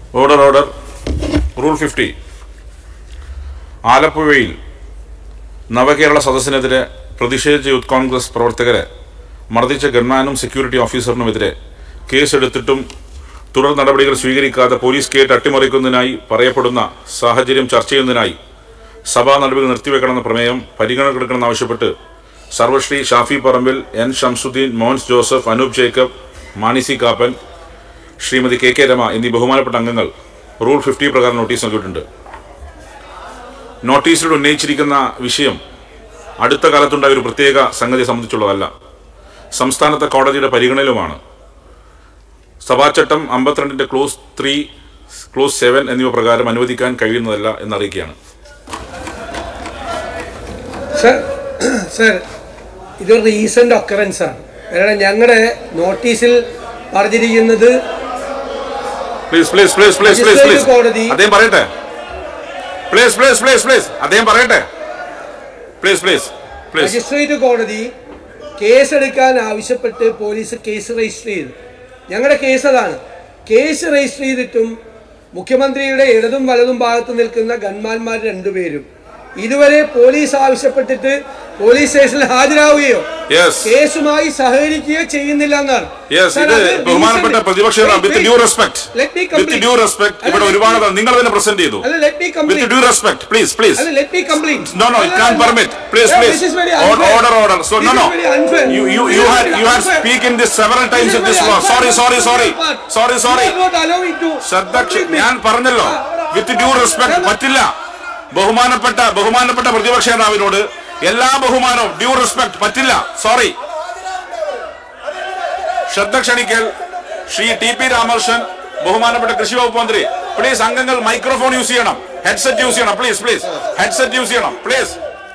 Order order rule fifty ആലപ്പുഴയിൽ നവകേരള സദസ്സിനെതിരെ പ്രതിഷേധിച്ച youth Congress പ്രവർത്തകരെ മർദ്ദിച്ച ഗൺമാനും സെക്യൂരിറ്റി ഓഫീസറിനുമെതിരെ കേസെടുത്തിട്ടും തുടർ നടപടികൾ സ്വീകരിക്കാതെ പോലീസ് കേട്ട് അട്ടിമറിക്കുന്നതിനായി പറയപ്പെടുന്ന സാഹചര്യം ചർച്ച ചെയ്യുന്നതിനായി സഭാ നടപടികൾ നിർത്തിവെക്കണമെന്ന പ്രമേയം പരിഗണനക്കെടുക്കണമെന്നാവശ്യപ്പെട്ട് Sarvashri Shafi Parambil N Shamsuddin Mons Joseph Anoop Jacob Mani C Kappan Shrimati K K Rama എന്നീ ബഹുമാനപ്പെട്ട അംഗങ്ങൾ റൂൾ ഫിഫ്റ്റി പ്രകാരം നോട്ടീസ് നൽകിയിട്ടുണ്ട് നോട്ടീസിൽ ഉന്നയിച്ചിരിക്കുന്ന വിഷയം അടുത്ത കാലത്തുണ്ടായ ഒരു പ്രത്യേക സംഗതിയെ സംബന്ധിച്ചുള്ളതല്ല സംസ്ഥാനത്തെ കോടതിയുടെ പരിഗണനയിലുമാണ് സഭാചട്ടം അമ്പത്തിരണ്ടിന്റെ ക്ലോസ് ത്രീ ക്ലോസ് സെവൻ എന്നിവ പ്രകാരം അനുവദിക്കാൻ കഴിയുന്നതല്ല എന്നറിയിക്കുകയാണ് സർ സർ ഇതൊരു റീസെന്റ് ഒക്കറൻസ് ആണ് കാരണം ഞങ്ങളുടെ നോട്ടീസിൽ പറഞ്ഞിരിക്കുന്നത് please please please please please please കോടതി- അദ്ദേഹം പറയട്ടെ പ്ലീസ് പ്ലീസ് പ്ലീസ് പ്ലീസ് അദ്ദേഹം പറയട്ടെ പ്ലീസ് പ്ലീസ് പ്ലീസ് മജിസ്ട്രേറ്റ് കോടതി കേസെടുക്കാൻ ആവശ്യപ്പെട്ട് പോലീസ് കേസ് രജിസ്റ്റർ ചെയ്തു ഞങ്ങളുടെ കേസ് അതാണ് കേസ് രജിസ്റ്റർ ചെയ്തിട്ടും മുഖ്യമന്ത്രിയുടെ ഇടതും വലതും ഭാഗത്ത് നിൽക്കുന്ന ഗൺമാന്മാർ രണ്ടുപേരും ഇതുവരെ പോലീസ് ആവശ്യപ്പെട്ടിട്ട് പോലീസ് സ്റ്റേഷനിൽ ഹാജരാവുകയോ യെസ് കേസുമായി സഹകരിക്കുകയോ ചെയ്യുന്നില്ല എന്നാണ് യെസ് Sir, ഇത് അത് ബഹുമാനപ്പെട്ട recent- പ്രതിപക്ഷ Wait, with wait. Due respect Let me with complete. Due respect അല്ല, ഇവിടെ let ഒരുപാട് me- നിങ്ങൾ തന്നെ പ്രസന്റ് ചെയ്തു അല്ല, let me with complete. Due respect please please അല്ല, let me complete. No, no, it അല്ല, can't അല്ല. permit. Please, Yeah, please. this is very Or- unfair. Order, order. So, This no, is no. very unfair. You, you, This you is had, very you had unfair. speak in this several times This in is this very law. unfair Sorry, on sorry, your sorry. part. Sorry, sorry. You are not allowing to ശ്രദ്ധ complete me. ഞാൻ പറഞ്ഞല്ലോ വിത്ത് due respect പറ്റില്ല ബഹുമാനപ്പെട്ട ബഹുമാനപ്പെട്ട പ്രതിപക്ഷ നേതാവിനോട് എല്ലാ ബഹുമാനവും due respect പറ്റില്ല സോറി ശ്രദ്ധ ക്ഷണിക്കൽ ശ്രീ ടി പി രാമകൃഷ്ണൻ ബഹുമാനപ്പെട്ട കൃഷി വകുപ്പ് മന്ത്രി പ്ലീസ് അംഗങ്ങൾ മൈക്രോഫോൺ യൂസ് ചെയ്യണം ഹെഡ്സെറ്റ് യൂസ് ചെയ്യണം പ്ലീസ് പ്ലീസ് ഹെഡ്സെറ്റ് യൂസ് ചെയ്യണം പ്ലീസ്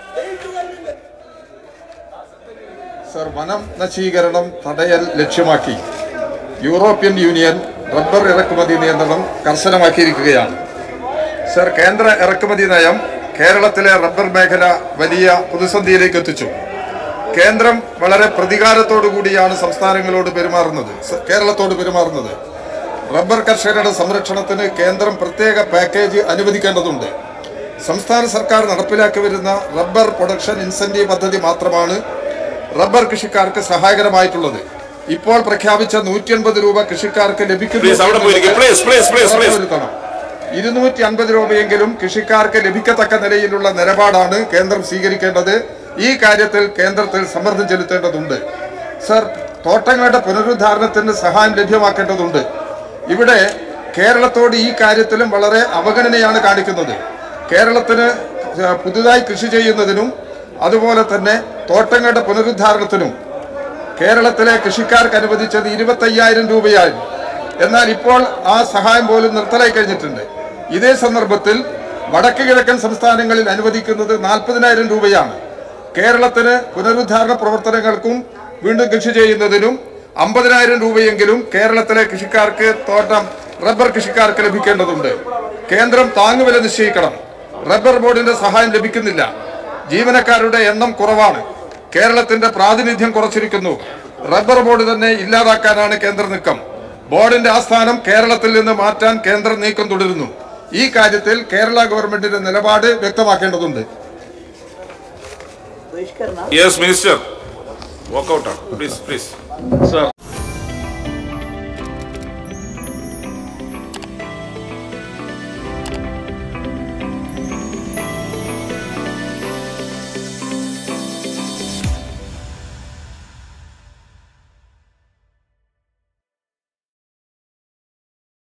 സർ വനം നശീകരണം തടയൽ ലക്ഷ്യമാക്കി യൂറോപ്യൻ യൂണിയൻ റബ്ബർ ഇറക്കുമതി നിയന്ത്രണം കർശനമാക്കിയിരിക്കുകയാണ് സർ കേന്ദ്ര ഇറക്കുമതി നയം കേരളത്തിലെ റബ്ബർ മേഖല വലിയ പ്രതിസന്ധിയിലേക്ക് എത്തിച്ചു കേന്ദ്രം വളരെ പ്രതികാരത്തോടു കൂടിയാണ് സംസ്ഥാനങ്ങളോട് പെരുമാറുന്നത് സ- കേരളത്തോട് പെരുമാറുന്നത് റബ്ബർ കർഷകരുടെ സംരക്ഷണത്തിന് കേന്ദ്രം പ്രത്യേക പാക്കേജ് അനുവദിക്കേണ്ടതുണ്ട് സംസ്ഥാന സർക്കാർ നടപ്പിലാക്കി വരുന്ന റബ്ബർ പ്രൊഡക്ഷൻ ഇൻസെന്റീവ് പദ്ധതി മാത്രമാണ് റബ്ബർ കൃഷിക്കാർക്ക് സഹായകരമായിട്ടുള്ളത് ഇപ്പോൾ പ്രഖ്യാപിച്ച നൂറ്റി അൻപത് രൂപ കൃഷിക്കാർക്ക് Please, അവിടെ പോയിരിക്കുക. Please, please, please, please. ഉറപ്പുവരുത്തണം. ഇരുന്നൂറ്റി അൻപത് രൂപയെങ്കിലും കൃഷിക്കാർക്ക് ലഭിക്കത്തക്ക നിലയിലുള്ള നിലപാടാണ് കേന്ദ്രം സ്വീകരിക്കേണ്ടത് ഈ കാര്യത്തിൽ കേന്ദ്രത്തിൽ സമ്മർദ്ദം ചെലുത്തേണ്ടതുണ്ട് സർ തോട്ടങ്ങളുടെ പുനരുദ്ധാരണത്തിന് സഹായം ലഭ്യമാക്കേണ്ടതുണ്ട് ഇവിടെ കേരളത്തോട് ഈ കാര്യത്തിലും വളരെ അവഗണനയാണ് കാണിക്കുന്നത് കേരളത്തിന് ഏഹ്, പുതുതായി കൃഷി ചെയ്യുന്നതിനും അതുപോലെ തന്നെ തോട്ടങ്ങളുടെ പുനരുദ്ധാരണത്തിനും കേരളത്തിലെ കൃഷിക്കാർക്ക് അനുവദിച്ചത് ഇരുപത്തയ്യായിരം രൂപയായിരുന്നു എന്നാൽ ഇപ്പോൾ ആ സഹായം പോലും നിർത്തലായി കഴിഞ്ഞിട്ടുണ്ട് ഇതേ സന്ദർഭത്തിൽ വടക്ക് കിഴക്കൻ സംസ്ഥാനങ്ങളിൽ അനുവദിക്കുന്നത് നാൽപ്പതിനായിരം രൂപയാണ് കേരളത്തിന് പുനരുദ്ധാരണ പ്രവർത്തനങ്ങൾക്കും വീണ്ടും കൃഷി ചെയ്യുന്നതിനും അമ്പതിനായിരം രൂപയെങ്കിലും കേരളത്തിലെ കൃഷിക്കാർക്ക് തോട്ടം റബ്ബർ കൃഷിക്കാർക്ക് ലഭിക്കേണ്ടതുണ്ട് കേന്ദ്രം താങ്ങുവില നിശ്ചയിക്കണം റബ്ബർ ബോർഡിന്റെ സഹായം ലഭിക്കുന്നില്ല ജീവനക്കാരുടെ എണ്ണം കുറവാണ് കേരളത്തിന്റെ പ്രാതിനിധ്യം കുറച്ചിരിക്കുന്നു റബ്ബർ ബോർഡ് തന്നെ ഇല്ലാതാക്കാനാണ് കേന്ദ്ര നീക്കം ബോർഡിന്റെ ആസ്ഥാനം കേരളത്തിൽ നിന്ന് മാറ്റാൻ കേന്ദ്രം നീക്കം തുടരുന്നു ഈ കാര്യത്തിൽ കേരള ഗവൺമെന്റിന്റെ നിലപാട് വ്യക്തമാക്കേണ്ടതുണ്ട് യെസ് മിനിസ്റ്റർ വാക്കൗട്ട് ആണ് പ്ലീസ് പ്ലീസ് സർ